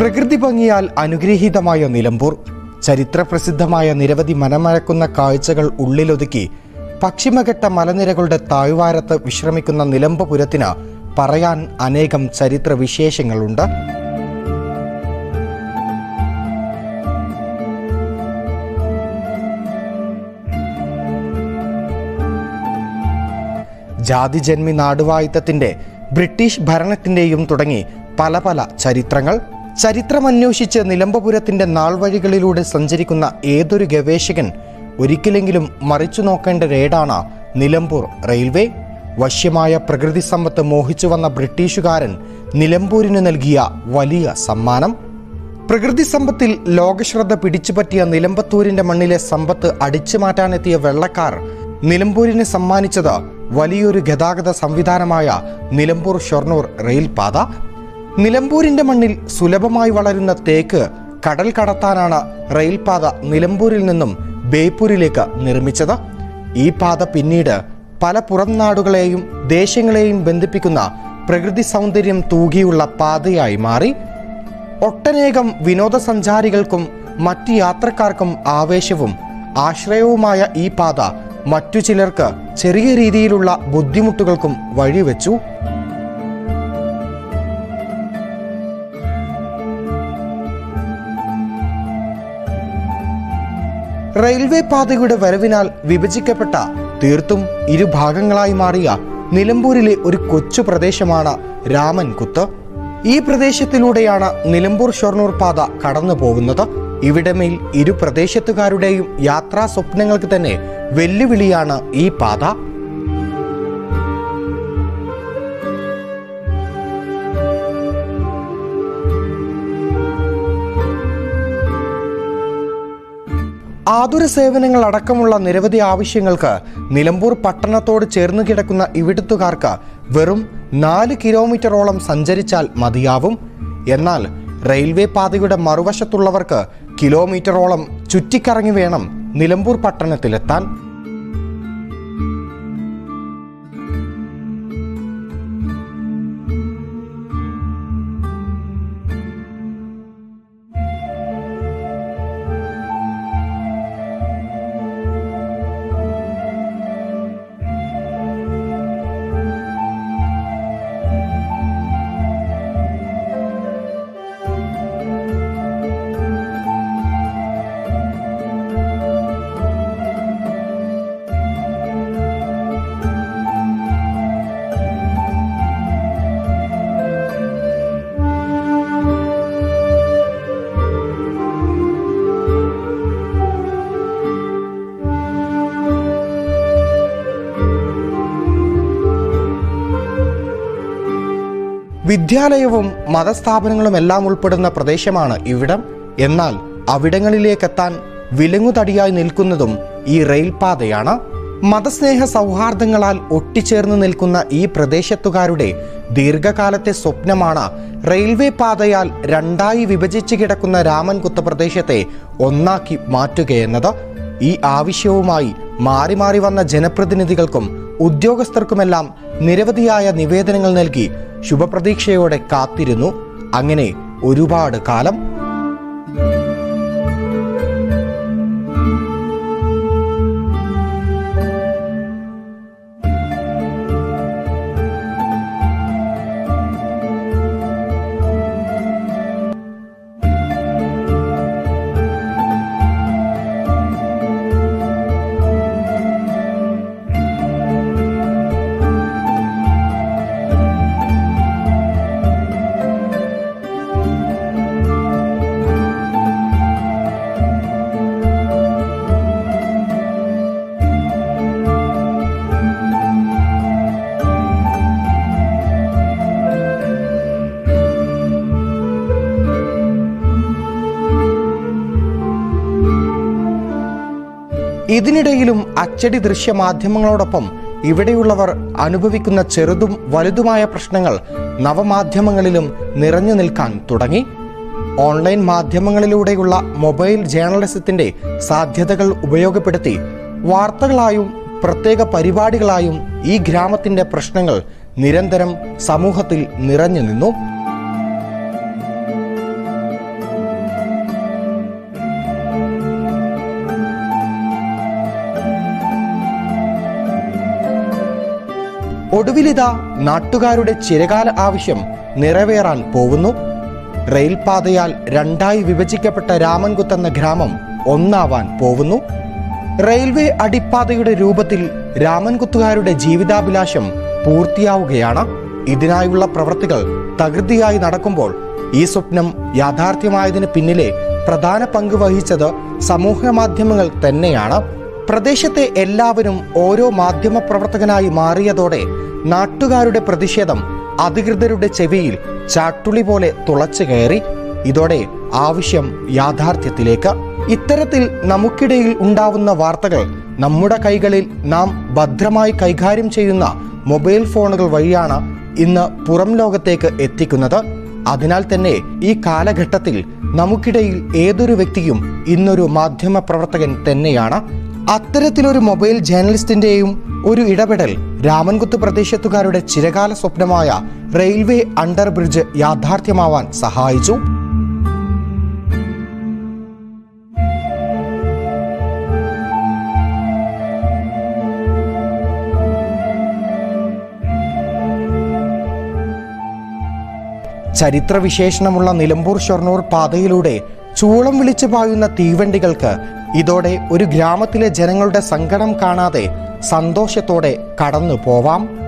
പ്രകൃതി ഭംഗിയാൽ അനുഗ്രഹീതമായ നിലമ്പൂർ ചരിത്രപ്രസിദ്ധമായ നിരവധി മനമഴക്കുന്ന കാഴ്ചകൾ ഉള്ളിലൊതുക്കി പശ്ചിമഘട്ട മലനിരകളുടെ താഴ്വാരത്ത് വിശ്രമിക്കുന്ന നിലമ്പപുരത്തിന് പറയാൻ അനേകം ചരിത്ര വിശേഷങ്ങളുണ്ട് ജാതിജന്മി നാടുവായുത്തത്തിന്റെ ബ്രിട്ടീഷ് ഭരണത്തിന്റെയും തുടങ്ങി പല പല ചരിത്രങ്ങൾ ചരിത്രമന്വേഷിച്ച് നിലമ്പപുരത്തിന്റെ നാൾവഴികളിലൂടെ സഞ്ചരിക്കുന്ന ഏതൊരു ഗവേഷകൻ ഒരിക്കലെങ്കിലും മറിച്ചു നോക്കേണ്ട രേടാണ് നിലമ്പൂർ റെയിൽവേ വശ്യമായ പ്രകൃതി സമ്പത്ത് മോഹിച്ചു വന്ന ബ്രിട്ടീഷുകാരൻ നിലമ്പൂരിന് നൽകിയ വലിയ സമ്മാനം പ്രകൃതി സമ്പത്തിൽ ലോകശ്രദ്ധ പിടിച്ചുപറ്റിയ നിലമ്പത്തൂരിന്റെ മണ്ണിലെ സമ്പത്ത് അടിച്ചു മാറ്റാനെത്തിയ വെള്ളക്കാർ നിലമ്പൂരിന് സമ്മാനിച്ചത് വലിയൊരു ഗതാഗത സംവിധാനമായ നിലമ്പൂർ ഷൊർണൂർ റെയിൽപാത നിലമ്പൂരിന്റെ മണ്ണിൽ സുലഭമായി വളരുന്ന തേക്ക് കടൽ കടത്താനാണ് റെയിൽപാത നിലമ്പൂരിൽ നിന്നും ബേപ്പൂരിലേക്ക് നിർമ്മിച്ചത് ഈ പാത പിന്നീട് പല പുറം നാടുകളെയും ദേശങ്ങളെയും ബന്ധിപ്പിക്കുന്ന പ്രകൃതി സൗന്ദര്യം തൂകിയുള്ള പാതയായി മാറി ഒട്ടനേകം വിനോദസഞ്ചാരികൾക്കും മറ്റ് യാത്രക്കാർക്കും ആവേശവും ആശ്രയവുമായ ഈ പാത മറ്റു ചിലർക്ക് ചെറിയ രീതിയിലുള്ള ബുദ്ധിമുട്ടുകൾക്കും വഴിവെച്ചു റെയിൽവേ പാതയുടെ വരവിനാൽ വിഭജിക്കപ്പെട്ട തീർത്തും ഇരുഭാഗങ്ങളായി മാറിയ നിലമ്പൂരിലെ ഒരു കൊച്ചു പ്രദേശമാണ് രാമൻകുത്ത് ഈ പ്രദേശത്തിലൂടെയാണ് നിലമ്പൂർ ഷൊർണൂർ പാത കടന്നു പോകുന്നത് ഇവിടമേൽ ഇരു പ്രദേശത്തുകാരുടെയും യാത്രാ സ്വപ്നങ്ങൾക്ക് തന്നെ വെല്ലുവിളിയാണ് ഈ പാത ആതുര സേവനങ്ങൾ അടക്കമുള്ള നിരവധി ആവശ്യങ്ങൾക്ക് നിലമ്പൂർ പട്ടണത്തോട് ചേർന്ന് കിടക്കുന്ന ഇവിടുത്തുകാർക്ക് വെറും നാല് കിലോമീറ്ററോളം സഞ്ചരിച്ചാൽ മതിയാവും എന്നാൽ റെയിൽവേ പാതയുടെ മറുവശത്തുള്ളവർക്ക് കിലോമീറ്ററോളം ചുറ്റിക്കറങ്ങി വേണം നിലമ്പൂർ പട്ടണത്തിലെത്താൻ വിദ്യാലയവും മതസ്ഥാപനങ്ങളും എല്ലാം ഉൾപ്പെടുന്ന പ്രദേശമാണ് ഇവിടം എന്നാൽ അവിടങ്ങളിലേക്കെത്താൻ വിലങ്ങുതടിയായി നിൽക്കുന്നതും ഈ റെയിൽപാതയാണ് മതസ്നേഹ സൗഹാർദ്ദങ്ങളാൽ ഒട്ടിച്ചേർന്ന് നിൽക്കുന്ന ഈ പ്രദേശത്തുകാരുടെ ദീർഘകാലത്തെ സ്വപ്നമാണ് റെയിൽവേ പാതയാൽ രണ്ടായി വിഭജിച്ച് കിടക്കുന്ന രാമൻകുത്ത് പ്രദേശത്തെ ഒന്നാക്കി മാറ്റുകയെന്നത് ഈ ആവശ്യവുമായി മാറി മാറി വന്ന ജനപ്രതിനിധികൾക്കും ഉദ്യോഗസ്ഥർക്കുമെല്ലാം നിരവധിയായ നിവേദനങ്ങൾ നൽകി ശുഭപ്രതീക്ഷയോടെ കാത്തിരുന്നു അങ്ങനെ ഒരുപാട് കാലം ഇതിനിടയിലും അച്ചടി ദൃശ്യ മാധ്യമങ്ങളോടൊപ്പം ഇവിടെയുള്ളവർ അനുഭവിക്കുന്ന ചെറുതും വലുതുമായ പ്രശ്നങ്ങൾ നവമാധ്യമങ്ങളിലും നിറഞ്ഞു നിൽക്കാൻ തുടങ്ങി ഓൺലൈൻ മാധ്യമങ്ങളിലൂടെയുള്ള മൊബൈൽ ജേർണലിസത്തിന്റെ സാധ്യതകൾ ഉപയോഗപ്പെടുത്തി വാർത്തകളായും പ്രത്യേക പരിപാടികളായും ഈ ഗ്രാമത്തിന്റെ പ്രശ്നങ്ങൾ നിരന്തരം സമൂഹത്തിൽ നിറഞ്ഞു നിന്നു ഒടുവിലിതാ നാട്ടുകാരുടെ ചിരകാല ആവശ്യം നിറവേറാൻ പോകുന്നു റെയിൽപാതയാൽ രണ്ടായി വിഭജിക്കപ്പെട്ട രാമൻകുത്ത് എന്ന ഗ്രാമം ഒന്നാവാൻ പോകുന്നു റെയിൽവേ അടിപ്പാതയുടെ രൂപത്തിൽ രാമൻകുത്തുകാരുടെ ജീവിതാഭിലാഷം പൂർത്തിയാവുകയാണ് ഇതിനായുള്ള പ്രവൃത്തികൾ തകൃതിയായി നടക്കുമ്പോൾ ഈ സ്വപ്നം യാഥാർത്ഥ്യമായതിന് പിന്നിലെ പ്രധാന പങ്ക് വഹിച്ചത് സമൂഹ മാധ്യമങ്ങൾ തന്നെയാണ് പ്രദേശത്തെ എല്ലാവരും ഓരോ മാധ്യമ പ്രവർത്തകനായി മാറിയതോടെ നാട്ടുകാരുടെ പ്രതിഷേധം അധികൃതരുടെ ചെവിയിൽ ചാട്ടുളി പോലെ തുളച്ചു കയറി ഇതോടെ ആവശ്യം യാഥാർത്ഥ്യത്തിലേക്ക് ഇത്തരത്തിൽ നമുക്കിടയിൽ ഉണ്ടാവുന്ന വാർത്തകൾ നമ്മുടെ കൈകളിൽ നാം ഭദ്രമായി കൈകാര്യം ചെയ്യുന്ന മൊബൈൽ ഫോണുകൾ വഴിയാണ് ഇന്ന് പുറം ലോകത്തേക്ക് എത്തിക്കുന്നത് അതിനാൽ തന്നെ ഈ കാലഘട്ടത്തിൽ നമുക്കിടയിൽ ഏതൊരു വ്യക്തിയും ഇന്നൊരു മാധ്യമ പ്രവർത്തകൻ തന്നെയാണ് അത്തരത്തിലൊരു മൊബൈൽ ജേർണലിസ്റ്റിന്റെയും ഒരു ഇടപെടൽ രാമൻകുത്ത് പ്രദേശത്തുകാരുടെ ചിരകാല സ്വപ്നമായ റെയിൽവേ അണ്ടർ ബ്രിഡ്ജ് യാഥാർത്ഥ്യമാവാൻ സഹായിച്ചു ചരിത്രവിശേഷണമുള്ള നിലമ്പൂർ ഷൊർണൂർ പാതയിലൂടെ ചൂളം വിളിച്ചു പായുന്ന തീവണ്ടികൾക്ക് ഇതോടെ ഒരു ഗ്രാമത്തിലെ ജനങ്ങളുടെ സങ്കടം കാണാതെ സന്തോഷത്തോടെ കടന്നു പോവാം